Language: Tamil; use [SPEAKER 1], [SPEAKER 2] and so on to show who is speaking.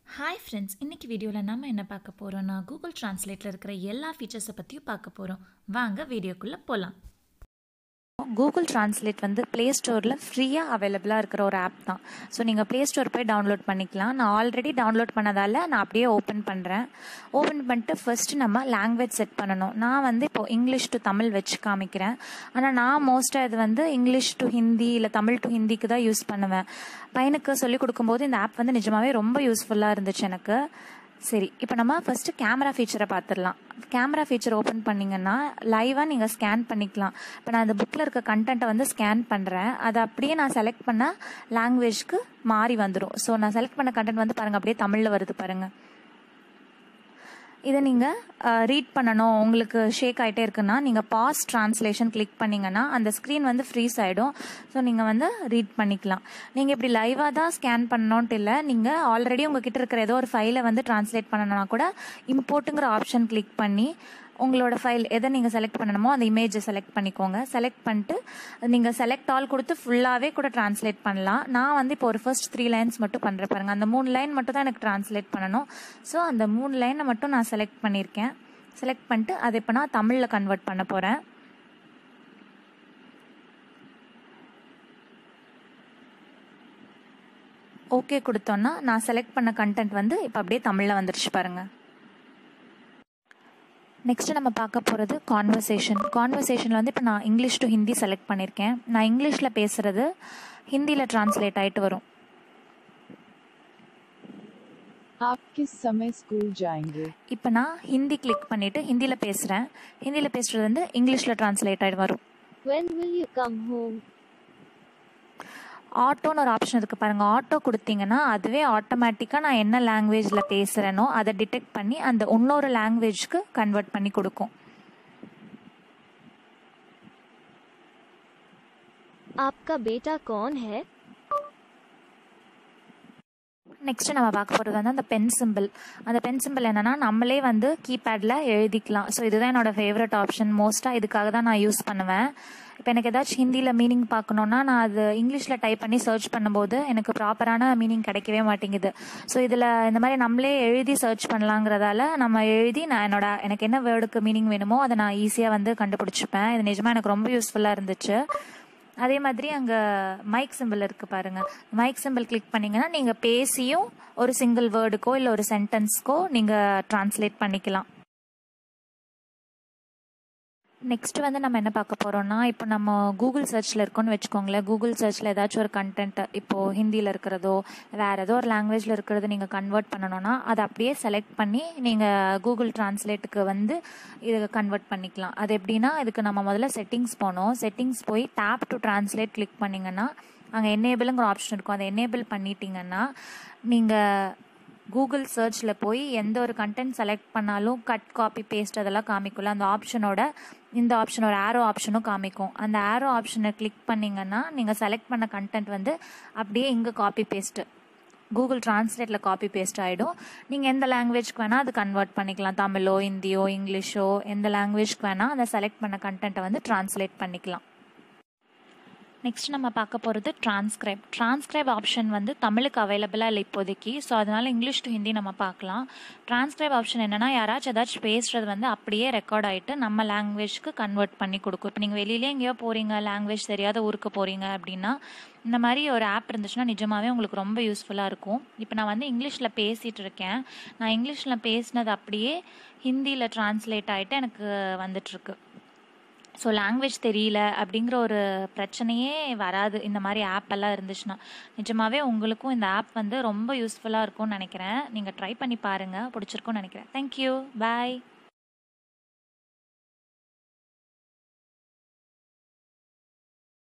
[SPEAKER 1] ஹாய் ஃப்ரெண்ட்ஸ் இன்னைக்கு வீடியோவில் நம்ம என்ன பார்க்க போகிறோம்னா கூகுள் டிரான்ஸ்லேட்டில் இருக்கிற எல்லா ஃபீச்சர்ஸை பற்றியும் பார்க்க போகிறோம் வாங்க வீடியோக்குள்ளே போகலாம் கூகுள் டிரான்ஸ்லேட் வந்து ப்ளே ஸ்டோரில் ஃப்ரீயாக அவைலபிளாக இருக்கிற ஒரு ஆப் தான் ஸோ நீங்கள் ப்ளே ஸ்டோர் போய் டவுன்லோட் பண்ணிக்கலாம் நான் ஆல்ரெடி டவுன்லோட் பண்ணதால் நான் அப்படியே ஓப்பன் பண்ணுறேன் ஓப்பன் பண்ணிட்டு ஃபஸ்ட்டு நம்ம லாங்குவேஜ் செட் பண்ணணும் நான் வந்து இப்போது இங்கிலீஷ் டு தமிழ் வச்சு காமிக்கிறேன் ஆனால் நான் மோஸ்ட்டாக இது வந்து இங்கிலீஷ் டு ஹிந்தி இல்லை தமிழ் டு ஹிந்திக்கு தான் யூஸ் பண்ணுவேன் பையனுக்கு சொல்லிக் கொடுக்கும்போது இந்த ஆப் வந்து நிஜமாவே ரொம்ப யூஸ்ஃபுல்லாக இருந்துச்சு எனக்கு சரி இப்போ நம்ம ஃபஸ்ட்டு கேமரா ஃபீச்சரை பார்த்துடலாம் கேமரா ஃபீச்சர் ஓப்பன் பண்ணிங்கன்னா லைவாக நீங்கள் ஸ்கேன் பண்ணிக்கலாம் இப்போ நான் அந்த புக்கில் இருக்க கண்டென்ட்டை வந்து ஸ்கேன் பண்ணுறேன் அதை அப்படியே நான் செலக்ட் பண்ண லாங்குவேஜ்க்கு மாறி வந்துடும் ஸோ நான் செலக்ட் பண்ண கண்டென்ட் வந்து பாருங்கள் அப்படியே தமிழில் வருது பாருங்கள் இதை நீங்கள் ரீட் பண்ணணும் உங்களுக்கு ஷேக் ஆகிட்டே இருக்குன்னா நீங்கள் பாஸ் ட்ரான்ஸ்லேஷன் கிளிக் பண்ணிங்கன்னா அந்த ஸ்க்ரீன் வந்து ஃப்ரீஸ் ஆகிடும் ஸோ நீங்கள் வந்து ரீட் பண்ணிக்கலாம் நீங்கள் இப்படி லைவாக தான் ஸ்கேன் பண்ணணுன்ட்டு இல்லை நீங்கள் ஆல்ரெடி உங்ககிட்ட இருக்கிற ஏதோ ஒரு ஃபைலை வந்து ட்ரான்ஸ்லேட் பண்ணணும்னா கூட இம்போர்ட்டுங்கிற ஆப்ஷன் கிளிக் பண்ணி உங்களோட ஃபைல் எதை நீங்கள் செலக்ட் பண்ணணுமோ அந்த இமேஜை செலக்ட் பண்ணிக்கோங்க செலக்ட் பண்ணிட்டு நீங்கள் செலக்ட் ஆல் கொடுத்து ஃபுல்லாகவே கூட ட்ரான்ஸ்லேட் பண்ணலாம் நான் வந்து இப்போ ஒரு ஃபர்ஸ்ட் த்ரீ லைன்ஸ் மட்டும் பண்ணுறேன் பாருங்கள் அந்த மூணு லைன் மட்டும் தான் எனக்கு ட்ரான்ஸ்லேட் பண்ணணும் ஸோ அந்த மூணு லைனை மட்டும் நான் செலக்ட் பண்ணியிருக்கேன் செலக்ட் பண்ணிட்டு அதை இப்போ நான் தமிழில் கன்வெர்ட் பண்ண போகிறேன் ஓகே கொடுத்தோன்னா நான் செலக்ட் பண்ண கண்டென்ட் வந்து இப்போ அப்படியே தமிழில் வந்துருச்சு பாருங்கள் நெக்ஸ்ட்டு நம்ம பார்க்க போகிறது கான்வர்சேஷன் கான்வர்சேஷனில் வந்து இப்போ நான் இங்கிலீஷ் டு ஹிந்தி செலக்ட் பண்ணியிருக்கேன் நான் இங்கிலீஷில் பேசுகிறது ஹிந்தியில் ட்ரான்ஸ்லேட் ஆகிட்டு வரும்
[SPEAKER 2] आप किस समय स्कूल जाएंगे
[SPEAKER 1] இப்போ நான் ஹிந்தி கிளிக் பண்ணிவிட்டு ஹிந்தியில் பேசுகிறேன் ஹிந்தியில் பேசுகிறது வந்து இங்கிலீஷில் ட்ரான்ஸ்லேட் ஆகிட்டு வரும்
[SPEAKER 3] When will you come home?
[SPEAKER 1] ஆட்டோன்னு ஒரு ஆப்ஷன் இருக்குது பாருங்கள் ஆட்டோ கொடுத்தீங்கன்னா அதுவே ஆட்டோமேட்டிக்காக நான் என்ன லாங்குவேஜில் பேசுகிறேனோ அதை டிடெக்ட் பண்ணி அந்த இன்னொரு லாங்குவேஜ்க்கு கன்வெர்ட் பண்ணி கொடுக்கும்
[SPEAKER 3] आपका बेटा कौन है
[SPEAKER 1] நெக்ஸ்ட் நம்ம பார்க்க போகிறது வந்து அந்த பென் சிம்பிள் அந்த பென் சிம்பிள் என்னன்னா நம்மளே வந்து கீபேடில் எழுதிக்கலாம் ஸோ இதுதான் என்னோட ஃபேவரட் ஆப்ஷன் மோஸ்ட்டாக இதுக்காக தான் நான் யூஸ் பண்ணுவேன் இப்போ எனக்கு ஏதாச்சும் ஹிந்தியில் மீனிங் பார்க்கணுன்னா நான் அது இங்கிலீஷில் டைப் பண்ணி சர்ச் பண்ணும்போது எனக்கு ப்ராப்பரான மீனிங் கிடைக்கவே மாட்டேங்குது ஸோ இதில் இந்த மாதிரி நம்மளே எழுதி சர்ச் பண்ணலாங்கிறதால நம்ம எழுதி நான் என்னோட எனக்கு என்ன வேர்டுக்கு மீனிங் வேணுமோ அதை நான் ஈஸியாக வந்து கண்டுபிடிச்சிப்பேன் இது நிஜமாக எனக்கு ரொம்ப யூஸ்ஃபுல்லாக இருந்துச்சு அதே மாதிரி அங்கே மைக் சிம்பிள் இருக்குது பாருங்கள் மைக் சிம்பிள் கிளிக் பண்ணிங்கன்னா நீங்கள் பேசியும் ஒரு சிங்கிள் வேர்டுக்கோ இல்லை ஒரு சென்டென்ஸ்க்கோ நீங்கள் ட்ரான்ஸ்லேட் பண்ணிக்கலாம் நெக்ஸ்ட் வந்து நம்ம என்ன பார்க்க போகிறோம்னா இப்போ நம்ம கூகுள் சர்ச்சில் இருக்கோம்னு வச்சுக்கோங்களேன் கூகுள் சர்ச்சில் ஏதாச்சும் ஒரு கண்டென்ட் இப்போது ஹிந்தியில் இருக்கிறதோ வேறு ஏதோ ஒரு லாங்குவேஜில் இருக்கிறது நீங்கள் கன்வெர்ட் பண்ணணும்னா அதை அப்படியே செலக்ட் பண்ணி நீங்கள் கூகுள் டிரான்ஸ்லேட்டுக்கு வந்து இதை கன்வெர்ட் பண்ணிக்கலாம் அது எப்படின்னா இதுக்கு நம்ம முதல்ல செட்டிங்ஸ் போனோம் செட்டிங்ஸ் போய் டேப் டு டிரான்ஸ்லேட் கிளிக் பண்ணிங்கன்னா அங்கே என்னேபிளுங்கிற ஆப்ஷன் இருக்கும் அதை என்னேபிள் பண்ணிட்டீங்கன்னா நீங்கள் கூகுள் சர்ச்சில் போய் எந்த ஒரு கண்டென்ட் செலக்ட் பண்ணாலும் கட் காப்பி பேஸ்ட் அதெல்லாம் காமிக்கும்ல அந்த ஆப்ஷனோட இந்த ஆப்ஷன் ஒரு ஆரோ ஆப்ஷனும் காமிக்கும் அந்த ஆரோ ஆப்ஷனை கிளிக் பண்ணிங்கன்னா நீங்கள் செலக்ட் பண்ண கண்டென்ட் வந்து அப்படியே இங்கே காப்பி பேஸ்ட்டு கூகுள் டிரான்ஸ்லேட்டில் காப்பி பேஸ்ட் ஆகிடும் நீங்கள் எந்த லாங்குவேஜ்க்கு வேணால் அது கன்வெர்ட் பண்ணிக்கலாம் தமிழோ ஹிந்தியோ இங்கிலீஷோ எந்த லாங்குவேஜ்க்கு வேணால் அதை செலக்ட் பண்ண கண்டென்ட்டை வந்து டிரான்ஸ்லேட் பண்ணிக்கலாம் நெக்ஸ்ட் நம்ம பார்க்க போகிறது டிரான்ஸ்கிரைப் டிரான்ஸ்கிரைப் ஆப்ஷன் வந்து தமிழுக்கு அவைலபிளாக இல்லை இப்போதைக்கு ஸோ அதனால் இங்கிலீஷ் டு ஹிந்தி நம்ம பார்க்கலாம் டிரான்ஸ்கிரைப் ஆப்ஷன் என்னென்னா யாராச்சும் ஏதாச்சும் பேசுகிறது வந்து அப்படியே ரெக்கார்ட் ஆகிட்டு நம்ம லாங்குவேஜ்க்கு கன்வெர்ட் பண்ணி கொடுக்கும் இப்போ நீங்கள் வெளியிலே எங்கேயோ போகிறீங்க லாங்குவேஜ் தெரியாத ஊருக்கு போகிறீங்க அப்படின்னா இந்த மாதிரி ஒரு ஆப் இருந்துச்சுன்னா நிஜமாகவே உங்களுக்கு ரொம்ப யூஸ்ஃபுல்லாக இருக்கும் இப்போ நான் வந்து இங்கிலீஷில் பேசிகிட்டு இருக்கேன் நான் இங்கிலீஷில் பேசினது அப்படியே ஹிந்தியில் டிரான்ஸ்லேட் ஆகிட்டு எனக்கு வந்துட்டுருக்கு ஸோ லாங்குவேஜ் தெரியல அப்படிங்கிற ஒரு பிரச்சனையே வராது இந்த மாதிரி ஆப் எல்லாம் இருந்துச்சுன்னா நிஜமாகவே உங்களுக்கும் இந்த ஆப் வந்து ரொம்ப யூஸ்ஃபுல்லாக இருக்கும்னு நினைக்கிறேன் நீங்கள் ட்ரை பண்ணி பாருங்கள் பிடிச்சிருக்கும்னு நினைக்கிறேன் தேங்க்யூ பாய்